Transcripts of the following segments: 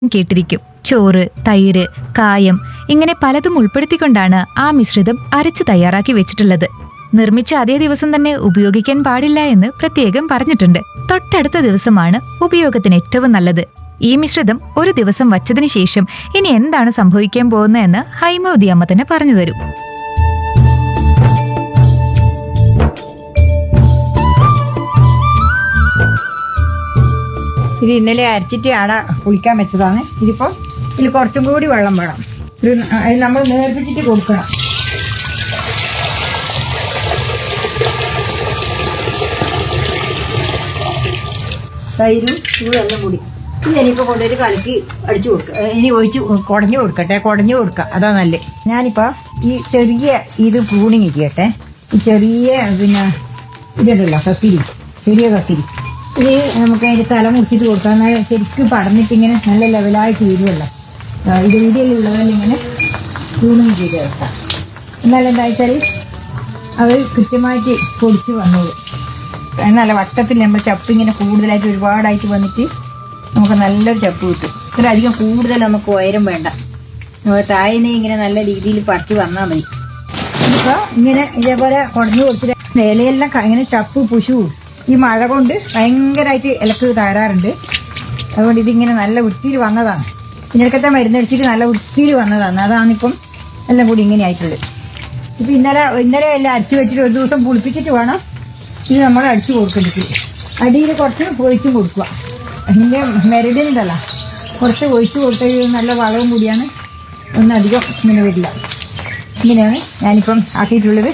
കേട്ടിരിക്കും ചോറ് തൈര് കായം ഇങ്ങനെ പലതും ഉൾപ്പെടുത്തിക്കൊണ്ടാണ് ആ മിശ്രിതം അരച്ച് തയ്യാറാക്കി വെച്ചിട്ടുള്ളത് നിർമ്മിച്ച അതേ ദിവസം തന്നെ ഉപയോഗിക്കാൻ പാടില്ല എന്ന് പ്രത്യേകം പറഞ്ഞിട്ടുണ്ട് തൊട്ടടുത്ത ദിവസമാണ് ഉപയോഗത്തിന് ഏറ്റവും നല്ലത് ഈ മിശ്രിതം ഒരു ദിവസം വച്ചതിന് ശേഷം ഇനി എന്താണ് സംഭവിക്കാൻ പോകുന്നതെന്ന് ഹൈമവതി അമ്മ തന്നെ പറഞ്ഞു തരും ഇത് ഇന്നലെ അരച്ചിട്ട് ആട കുളിക്കാൻ വെച്ചതാണ് ഇതിപ്പോൾ ഇതിൽ കുറച്ചും കൂടി വെള്ളം വേണം ഇത് അത് നമ്മൾ നേർപ്പിച്ചിട്ട് കൊടുക്കണം തൈരും ചൂടെല്ലാം കൂടി ഇത് എനിക്കിപ്പോൾ കൊണ്ടുപോയിട്ട് കലക്കി അടിച്ചു കൊടുക്കുക ഏ, ഇനി ഒഴിച്ച് കുടഞ്ഞു കൊടുക്കട്ടെ കുടഞ്ഞു കൊടുക്കുക അതാ നല്ലത് ഞാനിപ്പോൾ ഈ ചെറിയ ഇത് പ്രൂണിങ് ചെയ്യട്ടെ ഈ ചെറിയ പിന്നെ ഇതുണ്ടല്ലോ കത്തിരി ചെറിയ കത്തിരി ഇത് നമുക്ക് അതിന്റെ തല മുറിച്ചിട്ട് കൊടുക്കാം എന്നാൽ ശരിക്കും പടർന്നിട്ട് ഇങ്ങനെ നല്ല ലെവലായിട്ട് വരുമല്ലോ ആ, ഇത് വീഡിയോയിലുള്ളതെല്ലാം ഇങ്ങനെ പ്രൂണിങ് ചെയ്ത് വെക്കാം എന്നാൽ എന്താ വെച്ചാൽ അവർ കൃത്യമായിട്ട് പൊടിച്ച് വന്നോളൂ നല്ല വട്ടത്തിൽ നമ്മൾ ചപ്പ് ഇങ്ങനെ കൂടുതലായിട്ട് ഒരുപാടായിട്ട് വന്നിട്ട് നമുക്ക് നല്ലൊരു ചപ്പ് കിട്ടും ഇത്ര അധികം കൂടുതൽ നമുക്ക് ഉയരം വേണ്ട നമുക്ക് തായനെ ഇങ്ങനെ നല്ല രീതിയിൽ പറിച്ച് വന്നാൽ മതി ഇപ്പൊ ഇങ്ങനെ ഇതേപോലെ കുടഞ്ഞു കൊടുത്തിട്ട് ഇലയെല്ലാം ക- ഇങ്ങനെ ചപ്പ് പുഷു ഈ മഴ കൊണ്ട് ഭയങ്കരമായിട്ട് ഇലക്ക് തകരാറുണ്ട് അതുകൊണ്ട് ഇതിങ്ങനെ നല്ല വൃത്തിയിൽ വന്നതാണ് ഇതിനൊക്കത്തെ മരുന്നടിച്ചിട്ട് നല്ല വൃത്തിയിൽ വന്നതാണ് അതാണിപ്പം എല്ലാം കൂടി ഇങ്ങനെ ആയിട്ടുള്ളത് ഇപ്പൊ ഇന്നലെ ഇന്നലെ എല്ലാം അരച്ച് വെച്ചിട്ട് ഒരു ദിവസം പുളിപ്പിച്ചിട്ട് വേണം ഇത് നമ്മൾ അടിച്ചു കൊടുക്കേണ്ടത് അടിയിൽ കുറച്ച് ഒഴിച്ചും കൊടുക്കുക അതിന്റെ മെരടിനുണ്ടല്ലോ കുറച്ച് ഒഴിച്ചു കൊടുത്തത് നല്ല വളവും കൂടിയാണ് ഒന്നധികം ഇങ്ങനെ വരില്ല ഇങ്ങനെയാണ് ഞാനിപ്പം ആക്കിയിട്ടുള്ളത്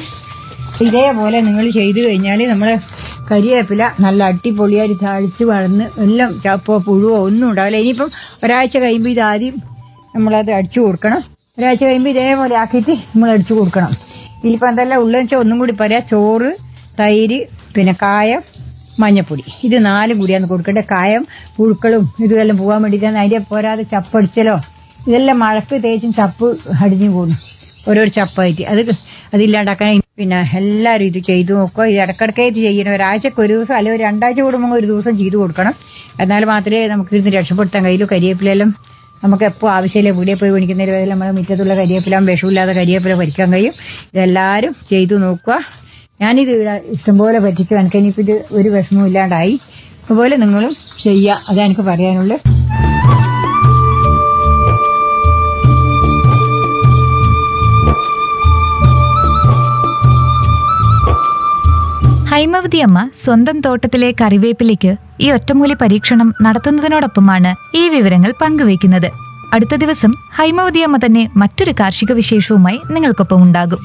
ഇതേപോലെ നിങ്ങൾ ചെയ്തു കഴിഞ്ഞാൽ നമ്മൾ കരിവേപ്പില നല്ല അടിപൊളിയായിട്ട് താളിച്ച് വളർന്ന് എല്ലാം ചപ്പോ പുഴുവോ ഒന്നും ഉണ്ടാവില്ല ഇനിയിപ്പം ഒരാഴ്ച കഴിയുമ്പോൾ ഇത് ആദ്യം നമ്മളത് അടിച്ചു കൊടുക്കണം ഒരാഴ്ച കഴിയുമ്പോൾ ഇതേപോലെ ആക്കിയിട്ട് നമ്മൾ അടിച്ചു കൊടുക്കണം ഇതിലിപ്പോൾ എന്തെല്ലാം ഉള്ളതെന്ന് വെച്ചാൽ ഒന്നും കൂടി പറയാം ചോറ് തൈര് പിന്നെ കായം മഞ്ഞപ്പൊടി ഇത് നാലും കൂടിയാണ് കൊടുക്കേണ്ടത് കായം പുഴുക്കളും ഇതുമെല്ലാം പോകാൻ വേണ്ടിയിട്ടാണ് അതിൻ്റെ പോരാതെ ചപ്പടിച്ചലോ ഇതെല്ലാം മഴക്ക് തേച്ചും ചപ്പ് അടിഞ്ഞു പോകുന്നു ഓരോരോ ചപ്പായിട്ട് അത് അതില്ലാണ്ടാക്കാൻ പിന്നെ എല്ലാവരും ഇത് ചെയ്തു നോക്കുക ഇത് ഇടക്കിടക്കായിട്ട് ചെയ്യണം ഒരാഴ്ചക്ക് ഒരു ദിവസം അല്ലെങ്കിൽ ഒരു രണ്ടാഴ്ച കൂടുമ്പോൾ ഒരു ദിവസം ചെയ്തു കൊടുക്കണം എന്നാൽ മാത്രമേ നമുക്ക് ഇരുന്ന് രക്ഷപ്പെടുത്താൻ കഴിയുള്ളൂ കരിവേപ്പിലെല്ലാം നമുക്ക് എപ്പോൾ ആവശ്യമില്ല വീടിയെ പോയി പണിക്കുന്നതിന് പകരം നമ്മുടെ മുറ്റത്തുള്ള കരിവേപ്പില വിഷമില്ലാത്ത കരിവേപ്പില പറിക്കാൻ കഴിയും ഇതെല്ലാവരും ചെയ്തു നോക്കുക ഞാനിത് ഇവിടെ ഇഷ്ടംപോലെ പറ്റിച്ചു എനിക്ക് ഇനിയിപ്പോൾ ഇത് ഒരു വിഷമവും ഇല്ലാണ്ടായി അതുപോലെ നിങ്ങളും ചെയ്യുക അതാ എനിക്ക് പറയാനുള്ളത് ഹൈമവതി അമ്മ സ്വന്തം തോട്ടത്തിലെ കറിവേപ്പിലേക്ക് ഈ ഒറ്റമൂലി പരീക്ഷണം നടത്തുന്നതിനോടൊപ്പമാണ് ഈ വിവരങ്ങൾ പങ്കുവയ്ക്കുന്നത് അടുത്ത ദിവസം ഹൈമവതി അമ്മ തന്നെ മറ്റൊരു കാർഷിക വിശേഷവുമായി നിങ്ങൾക്കൊപ്പം ഉണ്ടാകും